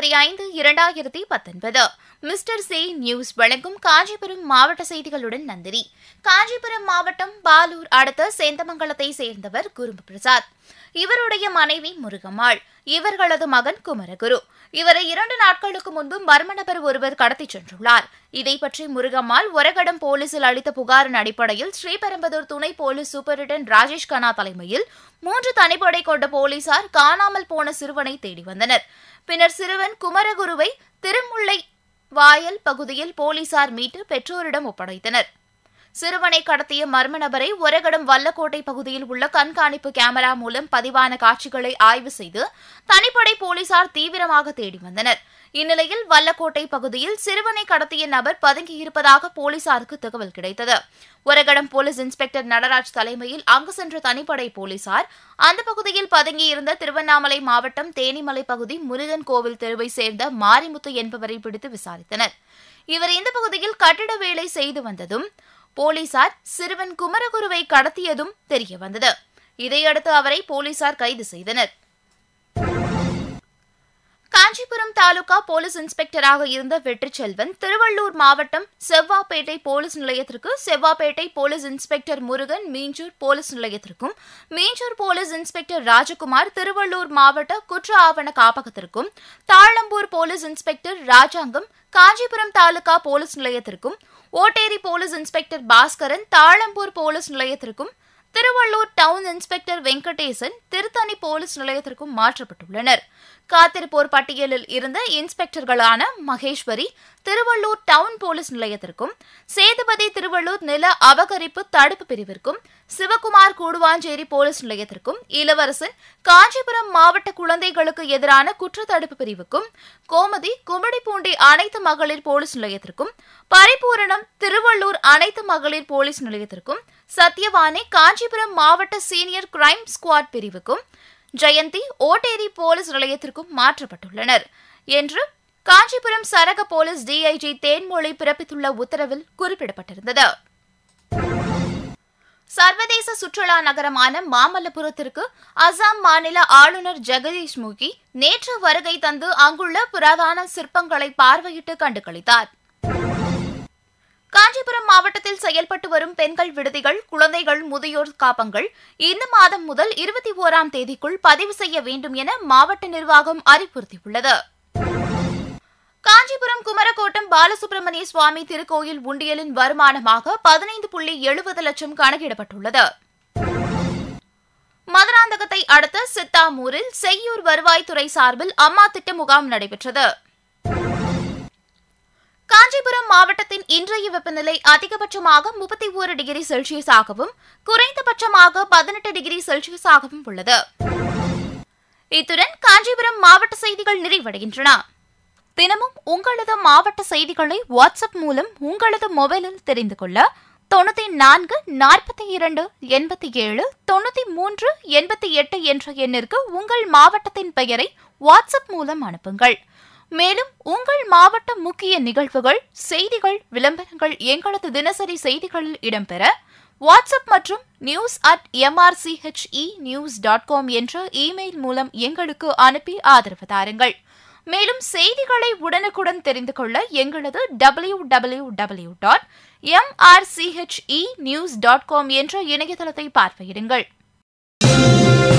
இருபத்தி ஐந்து இரண்டாயிரத்தி பத்தொன்பது மிஸ்டர் சே நியூஸ் வழங்கும் காஞ்சிபுரம் மாவட்ட செய்திகளுடன் நந்தினி காஞ்சிபுரம் மாவட்டம் பாலூர் அடுத்த சேந்தமங்கலத்தை சேர்ந்தவர் குரும்பு பிரசாத் இவருடைய மனைவி முருகம்மாள் இவர்களது மகன் குமரகுரு இவரை இரண்டு நாட்களுக்கு முன்பு மர்ம நபர் ஒருவர் கடத்திச் சென்றுள்ளார் இதை பற்றி முருகம்மாள் ஒரகடம் போலீசில் அளித்த புகாரின் அடிப்படையில் ஸ்ரீபெரும்புதூர் துணை போலீஸ் சூப்பரிண்டென்ட் ராஜேஷ் கண்ணா தலைமையில் மூன்று தனிப்படை கொண்ட போலீசார் காணாமல் போன சிறுவனை தேடி வந்தனர் பின்னர் சிறுவன் குமரகுருவை திருமுல்லை வாயல் பகுதியில் போலீசார் மீட்டு பெற்றோரிடம் ஒப்படைத்தனர் சிறுவனை கடத்திய மர்ம நபரை ஒரகடம் வல்லக்கோட்டை பகுதியில் உள்ள கண்காணிப்பு கேமரா மூலம் பதிவான காட்சிகளை ஆய்வு செய்து தனிப்படை போலீசார் தீவிரமாக தேடி வந்தனர் இந்நிலையில் வல்லக்கோட்டை பகுதியில் சிறுவனை கடத்திய நபர் பதுங்கியிருப்பதாக போலீசாருக்கு தகவல் கிடைத்தது ஒரகடம் போலீஸ் இன்ஸ்பெக்டர் நடராஜ் தலைமையில் அங்கு சென்ற தனிப்படை போலீசார் அந்த பகுதியில் பதுங்கியிருந்த திருவண்ணாமலை மாவட்டம் தேனிமலை பகுதி முருகன் கோவில் தெருவை சேர்ந்த மாரிமுத்து என்பவரை பிடித்து விசாரித்தனர் இவர் இந்த பகுதியில் கட்டிட வேலை செய்து வந்ததும் போலீசார் சிறுவன் குமரகுருவை கடத்தியதும் தெரியவந்தது இதையடுத்து அவரை போலீசார் கைது செய்தனர் காஞ்சிபுரம் தாலுகா போலீஸ் இன்ஸ்பெக்டராக இருந்த வெற்றிச்செல்வன் திருவள்ளூர் மாவட்டம் செவ்வாப்பேட்டை போலீஸ் நிலையத்திற்கு Sevvapettai police inspector Murugan Minjur police நிலையத்திற்கும் மீஞ்சூர் போலீஸ் இன்ஸ்பெக்டர் ராஜகுமார் திருவள்ளூர் மாவட்ட குற்ற ஆவண காப்பகத்திற்கும் Thazhambur police inspector Rajangam Kanchipuram taluka police நிலையத்திற்கும் Otteri police inspector Baskaran Thazhambur police நிலையத்திற்கும் Tiruvallur town inspector Venkatesan Tiruttani police நிலையத்திற்கும் மாற்றப்பட்டுள்ளனர் காத்திருப்போர் பட்டியலில் இருந்த இன்ஸ்பெக்டர்களான மகேஸ்வரி திருவள்ளூர் டவுன் போலீஸ் நிலையத்திற்கும் சேதுபதி திருவள்ளூர் நில அபகரிப்பு தடுப்பு பிரிவிற்கும் சிவகுமார் கூடுவாஞ்சேரி போலீஸ் நிலையத்திற்கும் இளவரசன் காஞ்சிபுரம் மாவட்ட குழந்தைகளுக்கு எதிரான குற்ற தடுப்பு பிரிவுக்கும் கோமதி கும்படிப்பூண்டி அனைத்து மகளிர் போலீஸ் நிலையத்திற்கும் பரிபூரணம் திருவள்ளூர் அனைத்து மகளிர் போலீஸ் நிலையத்திற்கும் சத்யவானி காஞ்சிபுரம் மாவட்ட சீனியர் கிரைம் ஸ்குவாட் பிரிவுக்கும் ஜெயந்தி ஓட்டேரி போலீஸ் நிலையத்திற்கும் மாற்றப்பட்டுள்ளனர் என்று காஞ்சிபுரம் சரக போலீஸ் டிஐஜி தேன்மொழி பிறப்பித்துள்ள உத்தரவில் குறிப்பிடப்பட்டிருந்தது சர்வதேச சுற்றுலா நகரமான மாமல்லபுரத்திற்கு அசாம் மாநில ஆளுநர் ஜெகதீஷ் முகி நேற்று வருகை தந்து அங்குள்ள புராதான சிற்பங்களை பார்வையிட்டு கண்டுகளித்தார் காஞ்சிபுரம் மாவட்டத்தில் செயல்பட்டு வரும் பெண்கள் விடுதிகள் குழந்தைகள் முதியோர் காப்பங்கள் இந்த மாதம் முதல் இருபத்தி ஓராம் தேதிக்குள் பதிவு செய்ய வேண்டும் என மாவட்ட நிர்வாகம் அறிவுறுத்தியுள்ளது காஞ்சிபுரம் குமரக்கோட்டம் பாலசுப்பிரமணிய சுவாமி திருக்கோயில் உண்டியலின் வருமானமாக பதினைந்து புள்ளி எழுபது லட்சம் கணக்கிடப்பட்டுள்ளது மதுராந்தகத்தை அடுத்த சித்தாமூரில் செய்யூர் வருவாய்த்துறை சார்பில் அம்மா திட்ட முகாம் நடைபெற்றது காஞ்சிபுரம் மாவட்டத்தின் இன்றைய வெப்பநிலை அதிகபட்சமாக முப்பத்தி ஒரு டிகிரி செல்சியஸாகவும் குறைந்தபட்சமாக பதினெட்டு டிகிரி செல்சியஸாகவும் உள்ளது இத்துடன் காஞ்சிபுரம் மாவட்ட செய்திகள் நிறைவடைகின்றன தினமும் உங்களது மாவட்ட செய்திகளை வாட்ஸ்அப் மூலம் உங்களது மொபைலில் தெரிந்து கொள்ள தொண்ணூத்தி நான்கு நாற்பத்தி இரண்டு எண்பத்தி ஏழு தொண்ணூத்தி மூன்று எண்பத்தி எட்டு என்ற எண்ணிற்கு உங்கள் மாவட்டத்தின் பெயரை வாட்ஸ்அப் மூலம் அனுப்புங்கள் மேலும் உங்கள் மாவட்ட முக்கிய நிகழ்வுகள் செய்திகள் விளம்பரங்கள் எங்களது தினசரி செய்திகளில் இடம்பெற வாட்ஸ்அப் மற்றும் news at MRCHE news dot com என்ற இமெயில் மூலம் எங்களுக்கு அனுப்பி ஆதரவு தாருங்கள் மேலும் செய்திகளை உடனுக்குடன் தெரிந்து கொள்ள எங்களது W W W dot MRCHE news dot com என்ற இணையதளத்தை பார்வையிடுங்கள்